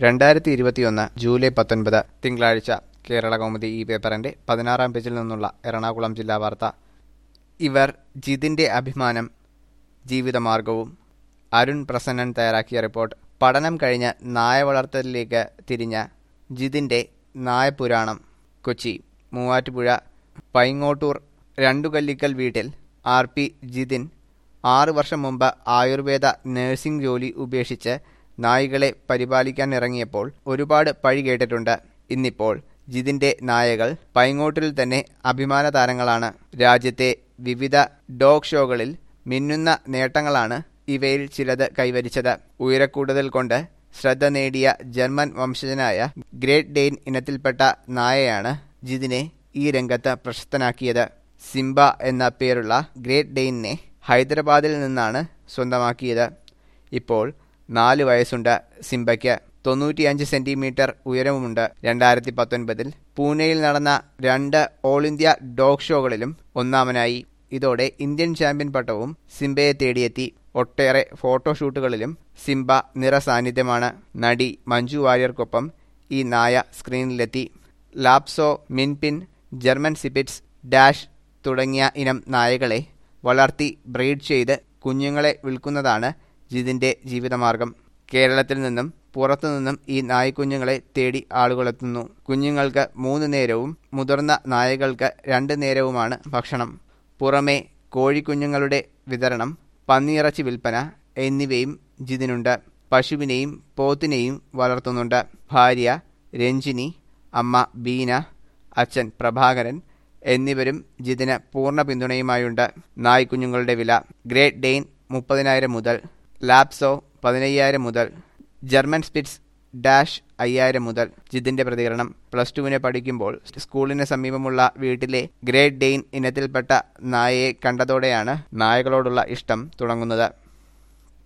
രണ്ടായിരത്തി ഇരുപത്തിയൊന്ന് ജൂലൈ പത്തൊൻപത് തിങ്കളാഴ്ച കേരള കൗമുദി ഈ പേപ്പറിന്റെ പതിനാറാം പേജിൽ നിന്നുള്ള എറണാകുളം ജില്ലാ വാർത്ത ഇവർ ജിതിന്റെ അഭിമാനം ജീവിതമാർഗവും അരുൺ പ്രസന്നൻ തയ്യാറാക്കിയ റിപ്പോർട്ട് പഠനം കഴിഞ്ഞ് നായ വളർത്തലിലേക്ക് തിരിഞ്ഞ ജിതിന്റെ നായപുരാണം കൊച്ചി മൂവാറ്റുപുഴ പൈങ്ങോട്ടൂർ രണ്ടുകല്ലിക്കൽ വീട്ടിൽ ആർ പി ജിതിൻ ആറ് വർഷം മുമ്പ് ആയുർവേദ നഴ്സിംഗ് ജോലി ഉപേക്ഷിച്ച് നായികളെ പരിപാലിക്കാൻ ഇറങ്ങിയപ്പോൾ ഒരുപാട് പഴി കേട്ടിട്ടുണ്ട് ഇന്നിപ്പോൾ ജിതിന്റെ നായകൾ പൈങ്ങോട്ടിൽ തന്നെ അഭിമാന താരങ്ങളാണ് രാജ്യത്തെ വിവിധ ഡോഗ് ഷോകളിൽ മിന്നുന്ന നേട്ടങ്ങളാണ് ഇവയിൽ ചിലത് കൈവരിച്ചത് ഉയരക്കൂടുതൽ കൊണ്ട് ശ്രദ്ധ നേടിയ ജർമ്മൻ വംശജനായ ഗ്രേറ്റ് ഡെയിൻ ഇനത്തിൽപ്പെട്ട നായയാണ് ജിതിനെ ഈ രംഗത്ത് പ്രശസ്തനാക്കിയത് സിംബ എന്ന പേരുള്ള ഗ്രേറ്റ് ഡെയിനിനെ ഹൈദരാബാദിൽ നിന്നാണ് സ്വന്തമാക്കിയത് ഇപ്പോൾ നാല് വയസ്സുണ്ട് സിംബയ്ക്ക് തൊണ്ണൂറ്റിയഞ്ച് സെന്റിമീറ്റർ ഉയരവുമുണ്ട് രണ്ടായിരത്തി പത്തൊൻപതിൽ പൂനെയിൽ നടന്ന രണ്ട് ഓൾ ഇന്ത്യ ഡോഗ് ഷോകളിലും ഒന്നാമനായി ഇതോടെ ഇന്ത്യൻ ചാമ്പ്യൻ പട്ടവും സിംബയെ തേടിയെത്തി ഒട്ടേറെ ഫോട്ടോഷൂട്ടുകളിലും സിംബ നിറസാന്നിധ്യമാണ് നടി മഞ്ജു വാര്യർക്കൊപ്പം ഈ നായ സ്ക്രീനിലെത്തി ലാപ്സോ മിൻപിൻ ജർമ്മൻ സിപിറ്റ്സ് ഡാഷ് തുടങ്ങിയ ഇനം നായകളെ വളർത്തി ബ്രീഡ് ചെയ്ത് കുഞ്ഞുങ്ങളെ വിൽക്കുന്നതാണ് ജിതിന്റെ ജീവിതമാർഗം കേരളത്തിൽ നിന്നും പുറത്തുനിന്നും ഈ നായ്ക്കുഞ്ഞുങ്ങളെ തേടി ആളുകളെത്തുന്നു കുഞ്ഞുങ്ങൾക്ക് മൂന്ന് നേരവും മുതിർന്ന നായകൾക്ക് രണ്ട് നേരവുമാണ് ഭക്ഷണം പുറമെ കോഴിക്കുഞ്ഞുങ്ങളുടെ വിതരണം പന്നിയിറച്ചി വിൽപ്പന എന്നിവയും ജിതിനുണ്ട് പശുവിനെയും പോത്തിനെയും വളർത്തുന്നുണ്ട് ഭാര്യ രഞ്ജിനി അമ്മ ബീന അച്ഛൻ പ്രഭാകരൻ എന്നിവരും ജിതിന് പൂർണ്ണ പിന്തുണയുമായുണ്ട് നായ്ക്കുഞ്ഞുങ്ങളുടെ വില ഗ്രേറ്റ് ഡെയിൻ മുപ്പതിനായിരം മുതൽ ലാപ്സോ പതിനയ്യായിരം മുതൽ ജർമ്മൻ സ്പിറ്റ്സ് ഡാഷ് അയ്യായിരം മുതൽ ജിതിന്റെ പ്രതികരണം പ്ലസ് ടുവിനെ പഠിക്കുമ്പോൾ സ്കൂളിന് സമീപമുള്ള വീട്ടിലെ ഗ്രേറ്റ് ഡെയിൻ ഇനത്തിൽപ്പെട്ട നായയെ കണ്ടതോടെയാണ് നായകളോടുള്ള ഇഷ്ടം തുടങ്ങുന്നത്